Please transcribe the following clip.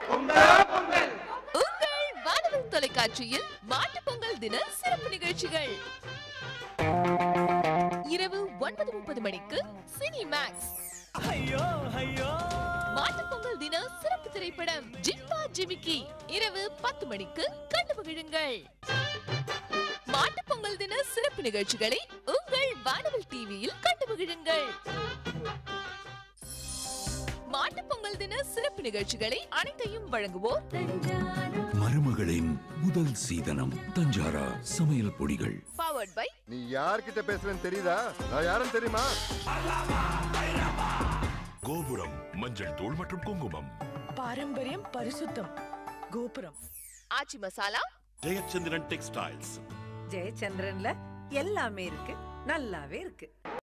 உங்கள் வானவில் தொலைக்காட்சியில் மாட்டுப் பொங்கல் தின சிறப்பு நிகழ்ச்சிகள் இரவு ஒன்பது முப்பது மணிக்கு சினி மேக்ஸ் ஐயோ ஐயோ மாட்டுப் பொங்கல் தின சிறப்பு திரைப்படம் ஜிப்பா ஜிமிக்கி இரவு பத்து மணிக்கு கண்டு மகிழுங்கள் மாட்டுப் பொங்கல் தின சிறப்பு நிகழ்ச்சிகளை உங்கள் வானவில் டிவியில் கண்டு மகிழுங்கள் மாட்டுப் பொங்கல் தின சிறப்பு நிகழ்ச்சிகளை அனைத்தையும் வழங்குவோர் மருமகளின் முதல் சீதனம் தஞ்சாரா சமையல் பொடிகள் பவர்ட் பை நீ யார்கிட்ட பேசுறேன்னு தெரியுதா நான் யாருன்னு தெரியுமா கோபுரம் மஞ்சள் தூள் மற்றும் குங்குமம் பாரம்பரியம் பரிசுத்தம் கோபுரம் ஆச்சி மசாலா ஜெயச்சந்திரன் டெக்ஸ்டைல்ஸ் ஜெயச்சந்திரன்ல எல்லாமே இருக்கு நல்லாவே இருக்கு